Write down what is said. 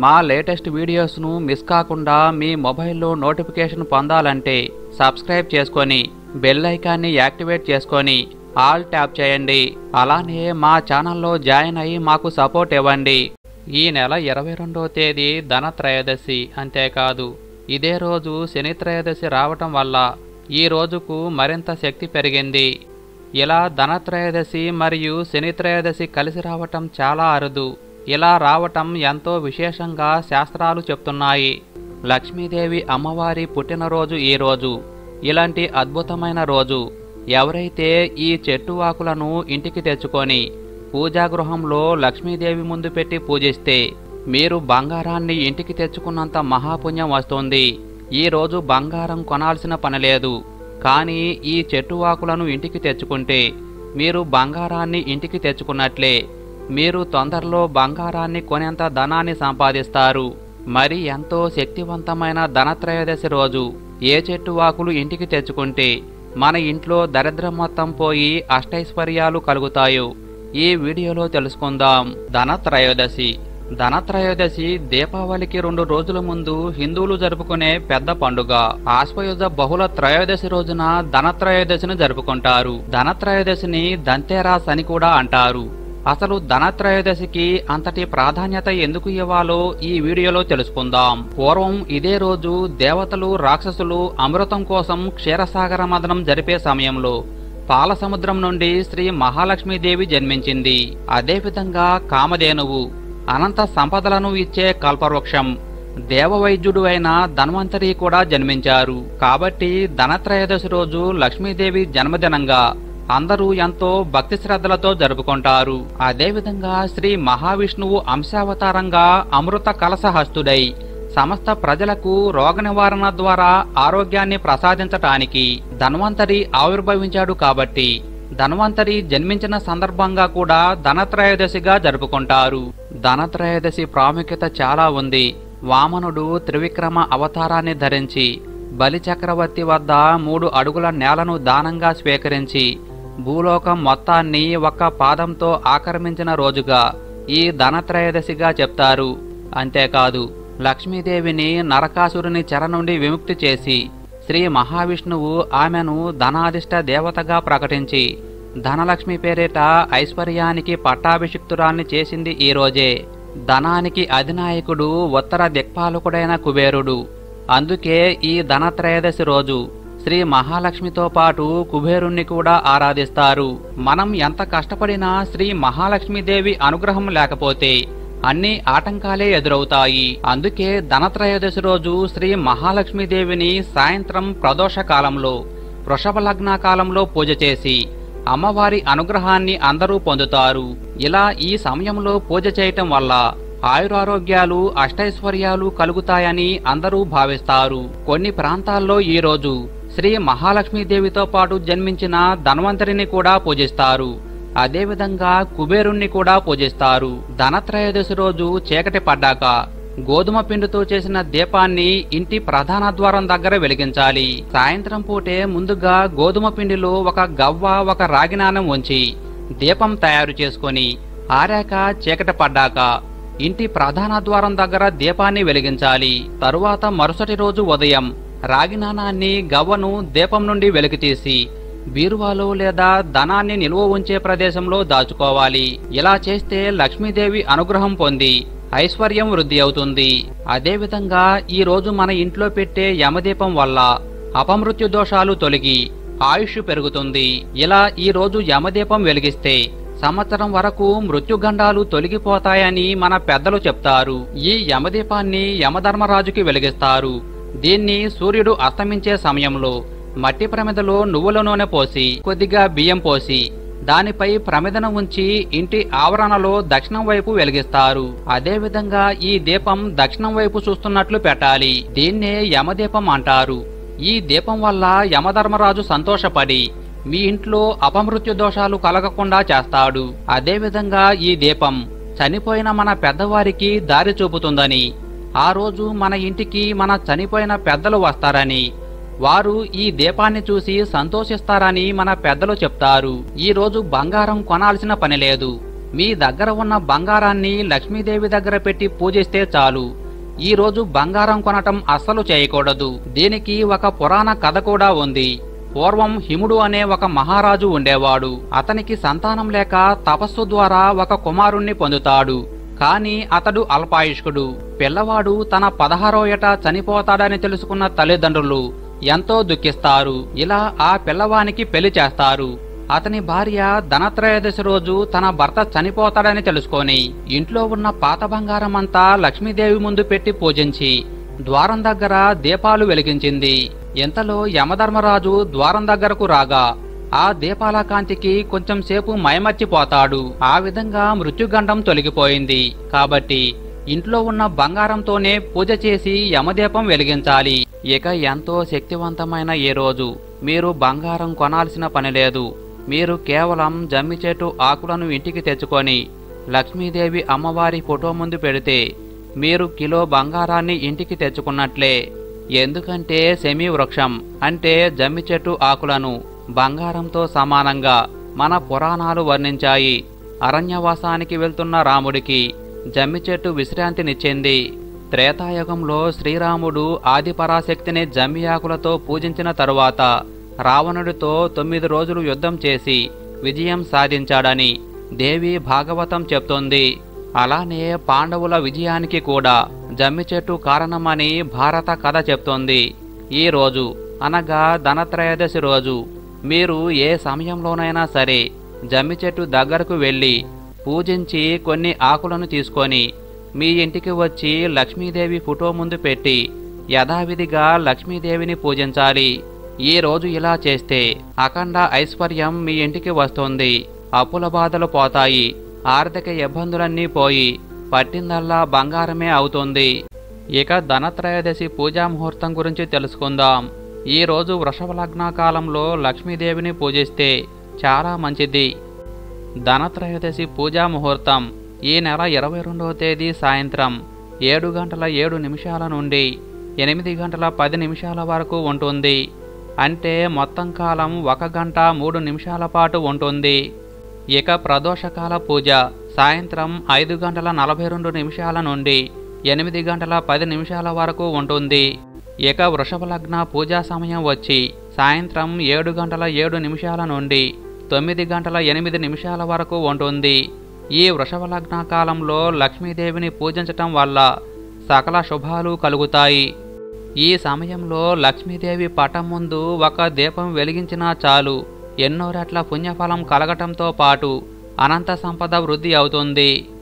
మా latest వీడియోస్ను miss కాకుండా మీ మొబైల్లో నోటిఫికేషన్ పొందాలంటే సబ్స్క్రైబ్ చేసుకొని బెల్ ఐకాన్ని యాక్టివేట్ చేసుకొని ఆల్ ట్యాప్ చేయండి అలానే మా ఛానల్లో జాయిన్ అయ్యి మాకు సపోర్ట్ ఇవ్వండి ఈ నెల ఇరవై రెండవ తేదీ ధనత్రయోదశి అంతేకాదు ఇదే రోజు శని త్రయోదశి రావటం వల్ల ఈ రోజుకు మరింత శక్తి పెరిగింది ఇలా ధనత్రయోదశి మరియు శని త్రయోదశి కలిసి రావటం చాలా అరుదు ఇలా రావటం ఎంతో విశేషంగా శాస్త్రాలు చెప్తున్నాయి లక్ష్మీదేవి అమ్మవారి పుట్టినరోజు ఈ రోజు ఇలాంటి అద్భుతమైన రోజు ఎవరైతే ఈ చెట్టు ఆకులను ఇంటికి తెచ్చుకొని పూజాగృహంలో లక్ష్మీదేవి ముందు పెట్టి పూజిస్తే మీరు బంగారాన్ని ఇంటికి తెచ్చుకున్నంత మహాపుణ్యం వస్తుంది ఈ రోజు బంగారం కొనాల్సిన పని లేదు కానీ ఈ చెట్టు ఆకులను ఇంటికి తెచ్చుకుంటే మీరు బంగారాన్ని ఇంటికి తెచ్చుకున్నట్లే మీరు తొందరలో బంగారాన్ని కొనేంత ధనాన్ని సంపాదిస్తారు మరి ఎంతో శక్తివంతమైన ధనత్రయోదశి రోజు ఏ చెట్టు ఆకులు ఇంటికి తెచ్చుకుంటే మన ఇంట్లో దరిద్రం మొత్తం పోయి అష్టైశ్వర్యాలు కలుగుతాయో ఈ వీడియోలో తెలుసుకుందాం ధనత్రయోదశి ధనత్రయోదశి దీపావళికి రెండు రోజుల ముందు హిందువులు జరుపుకునే పెద్ద పండుగ ఆశ్వయుజ బహుళ త్రయోదశి రోజున ధనత్రయోదశిని జరుపుకుంటారు ధనత్రయోదశిని దంతేరాస్ అని కూడా అంటారు అసలు ధనత్రయోదశికి అంతటి ప్రాధాన్యత ఎందుకు ఇవ్వాలో ఈ వీడియోలో తెలుసుకుందాం పూర్వం ఇదే రోజు దేవతలు రాక్షసులు అమృతం కోసం క్షీరసాగర మదనం జరిపే సమయంలో పాల సముద్రం నుండి శ్రీ మహాలక్ష్మీదేవి జన్మించింది అదేవిధంగా కామధేనువు అనంత సంపదలను ఇచ్చే కల్పవృక్షం దేవవైద్యుడు అయిన ధన్వంతరి కూడా జన్మించారు కాబట్టి ధనత్రయోదశి రోజు లక్ష్మీదేవి జన్మదినంగా అందరూ ఎంతో భక్తి శ్రద్ధలతో జరుపుకుంటారు అదేవిధంగా శ్రీ మహావిష్ణువు అంశావతారంగా అమృత కలసహస్తుడై సమస్త ప్రజలకు రోగ నివారణ ద్వారా ఆరోగ్యాన్ని ప్రసాదించటానికి ధన్వంతరి ఆవిర్భవించాడు కాబట్టి ధన్వంతరి జన్మించిన సందర్భంగా కూడా ధనత్రయోదశిగా జరుపుకుంటారు ధనత్రయోదశి ప్రాముఖ్యత చాలా ఉంది వామనుడు త్రివిక్రమ అవతారాన్ని ధరించి బలి చక్రవర్తి వద్ద మూడు అడుగుల నేలను దానంగా స్వీకరించి భూలోకం మొత్తాన్ని ఒక్క పాదంతో ఆక్రమించిన రోజుగా ఈ ధనత్రయోదశిగా చెప్తారు అంతేకాదు లక్ష్మీదేవిని నరకాసురుని చెర నుండి విముక్తి చేసి శ్రీ మహావిష్ణువు ఆమెను ధనాధిష్ట దేవతగా ప్రకటించి ధనలక్ష్మి పేరిట ఐశ్వర్యానికి పట్టాభిషిక్తురాల్ని చేసింది ఈ రోజే ధనానికి అధినాయకుడు ఉత్తర దిక్పాలకుడైన కుబేరుడు అందుకే ఈ ధనత్రయోదశి రోజు శ్రీ మహాలక్ష్మితో పాటు కుబేరుణ్ణి కూడా ఆరాధిస్తారు మనం ఎంత కష్టపడినా శ్రీ మహాలక్ష్మీదేవి అనుగ్రహం లేకపోతే అన్ని ఆటంకాలే ఎదురవుతాయి అందుకే ధనత్రయోదశి రోజు శ్రీ మహాలక్ష్మీదేవిని సాయంత్రం ప్రదోష కాలంలో వృషభ లగ్న కాలంలో పూజ చేసి అమ్మవారి అనుగ్రహాన్ని అందరూ పొందుతారు ఇలా ఈ సమయంలో పూజ చేయటం వల్ల ఆయురారోగ్యాలు అష్టైశ్వర్యాలు కలుగుతాయని అందరూ భావిస్తారు కొన్ని ప్రాంతాల్లో ఈ రోజు శ్రీ మహాలక్ష్మీదేవితో పాటు జన్మించిన ధన్వంతరిని కూడా పూజిస్తారు అదేవిధంగా కుబేరుణ్ణి కూడా పూజిస్తారు ధనత్రయోదశి రోజు చీకటి పడ్డాక గోధుమ పిండితో చేసిన దీపాన్ని ఇంటి ప్రధాన ద్వారం దగ్గర వెలిగించాలి సాయంత్రం పూటే ముందుగా గోధుమ పిండిలో ఒక గవ్వ ఒక రాగి నాణెం ఉంచి దీపం తయారు చేసుకొని ఆరాక చీకటి పడ్డాక ఇంటి ప్రధాన ద్వారం దగ్గర దీపాన్ని వెలిగించాలి తరువాత మరుసటి రోజు ఉదయం రాగి నాణాన్ని గవ్వను దీపం నుండి వెలికితీసి బీరువాలో లేదా ధనాన్ని నిల్వ ఉంచే ప్రదేశంలో దాచుకోవాలి ఇలా చేస్తే లక్ష్మీదేవి అనుగ్రహం పొంది ఐశ్వర్యం వృద్ధి అవుతుంది అదేవిధంగా ఈ రోజు మన ఇంట్లో పెట్టే యమదీపం వల్ల అపమృత్యు దోషాలు తొలగి ఆయుష్ పెరుగుతుంది ఇలా ఈ రోజు యమదీపం వెలిగిస్తే సంవత్సరం వరకు మృత్యుగండాలు తొలగిపోతాయని మన పెద్దలు చెప్తారు ఈ యమదీపాన్ని యమధర్మరాజుకి వెలిగిస్తారు దీన్ని సూర్యుడు అస్తమించే సమయంలో మట్టి ప్రమిదలో నువ్వుల నూనె పోసి కొద్దిగా బియ్యం పోసి దానిపై ప్రమిదన ఉంచి ఇంటి ఆవరణలో దక్షిణం వైపు వెలిగిస్తారు అదేవిధంగా ఈ దీపం దక్షిణం వైపు చూస్తున్నట్లు పెట్టాలి దీన్నే యమదీపం అంటారు ఈ దీపం వల్ల యమధర్మరాజు సంతోషపడి మీ ఇంట్లో అపమృత్యు దోషాలు కలగకుండా చేస్తాడు అదేవిధంగా ఈ దీపం చనిపోయిన మన పెద్దవారికి దారి చూపుతుందని ఆ రోజు మన ఇంటికి మన చనిపోయిన పెద్దలు వస్తారని వారు ఈ దీపాన్ని చూసి సంతోషిస్తారని మన పెద్దలు చెప్తారు ఈ రోజు బంగారం కొనాల్సిన పని లేదు మీ దగ్గర ఉన్న బంగారాన్ని లక్ష్మీదేవి దగ్గర పెట్టి పూజిస్తే చాలు ఈ రోజు బంగారం కొనటం అస్సలు చేయకూడదు దీనికి ఒక పురాణ కథ కూడా ఉంది పూర్వం హిముడు అనే ఒక మహారాజు ఉండేవాడు అతనికి సంతానం లేక తపస్సు ద్వారా ఒక కుమారుణ్ణి పొందుతాడు కాని అతడు అల్పాయుష్కుడు పిల్లవాడు తన పదహారో ఏట చనిపోతాడని తెలుసుకున్న తల్లిదండ్రులు ఎంతో దుఃఖిస్తారు ఇలా ఆ పిల్లవానికి పెళ్లి చేస్తారు అతని భార్య ధనత్రయోదశి రోజు తన భర్త చనిపోతాడని తెలుసుకొని ఇంట్లో ఉన్న పాత బంగారం అంతా లక్ష్మీదేవి ముందు పెట్టి పూజించి ద్వారం దగ్గర దీపాలు వెలిగించింది ఇంతలో యమధర్మరాజు ద్వారం దగ్గరకు రాగా ఆ దీపాల కాంతికి కొంచెం సేపు మైమర్చిపోతాడు ఆ విధంగా మృత్యుగండం తొలగిపోయింది కాబట్టి ఇంట్లో ఉన్న బంగారంతోనే పూజ చేసి యమదీపం వెలిగించాలి ఇక ఎంతో శక్తివంతమైన ఈ రోజు మీరు బంగారం కొనాల్సిన పని లేదు మీరు కేవలం జమ్మి చెట్టు ఆకులను ఇంటికి తెచ్చుకొని లక్ష్మీదేవి అమ్మవారి ఫోటో ముందు పెడితే మీరు కిలో బంగారాన్ని ఇంటికి తెచ్చుకున్నట్లే ఎందుకంటే సెమీ వృక్షం అంటే జమ్మి చెట్టు ఆకులను బంగారంతో సమానంగా మన పురాణాలు వర్ణించాయి అరణ్యవాసానికి వెళ్తున్న రాముడికి జమ్మి చెట్టు విశ్రాంతినిచ్చింది త్రేతాయుగంలో శ్రీరాముడు ఆదిపరాశక్తిని జమ్మి ఆకులతో పూజించిన తరువాత రావణుడితో తొమ్మిది రోజులు యుద్ధం చేసి విజయం సాధించాడని దేవి భాగవతం చెప్తోంది అలానే పాండవుల విజయానికి కూడా జమ్మి చెట్టు కారణమని భారత కథ చెప్తోంది ఈ రోజు అనగా ధనత్రయోదశి రోజు మీరు ఏ సమయంలోనైనా సరే జమ్మి చెట్టు దగ్గరకు వెళ్ళి పూజించి కొన్ని ఆకులను తీసుకొని మీ ఇంటికి వచ్చి లక్ష్మీదేవి ఫోటో ముందు పెట్టి యథావిధిగా లక్ష్మీదేవిని పూజించాలి ఈ రోజు ఇలా చేస్తే అఖండ ఐశ్వర్యం మీ ఇంటికి వస్తుంది అప్పుల బాధలు పోతాయి ఆర్థిక ఇబ్బందులన్నీ పోయి పట్టిందల్లా బంగారమే అవుతుంది ఇక ధనత్రయోదశి పూజా ముహూర్తం గురించి తెలుసుకుందాం ఈ రోజు వృషభ లగ్న కాలంలో లక్ష్మీదేవిని పూజిస్తే చాలా మంచిది ధనత్రయోదశి పూజా ముహూర్తం ఈ నెల ఇరవై రెండవ తేదీ సాయంత్రం ఏడు గంటల ఏడు నిమిషాల నుండి ఎనిమిది గంటల పది నిమిషాల వరకు ఉంటుంది అంటే మొత్తం కాలం ఒక గంట మూడు నిమిషాల పాటు ఉంటుంది ఇక ప్రదోషకాల పూజ సాయంత్రం ఐదు గంటల నలభై రెండు నిమిషాల నుండి ఎనిమిది గంటల పది నిమిషాల వరకు ఉంటుంది ఇక వృషభ లగ్న పూజా సమయం వచ్చి సాయంత్రం ఏడు గంటల ఏడు నిమిషాల నుండి తొమ్మిది గంటల ఎనిమిది నిమిషాల వరకు ఉంటుంది ఈ వృషభ లగ్న కాలంలో లక్ష్మీదేవిని పూజించటం వల్ల సకల శుభాలు కలుగుతాయి ఈ సమయంలో లక్ష్మీదేవి పటం ముందు ఒక దీపం వెలిగించినా చాలు ఎన్నో రెట్ల పుణ్యఫలం కలగటంతో పాటు అనంత సంపద వృద్ధి అవుతుంది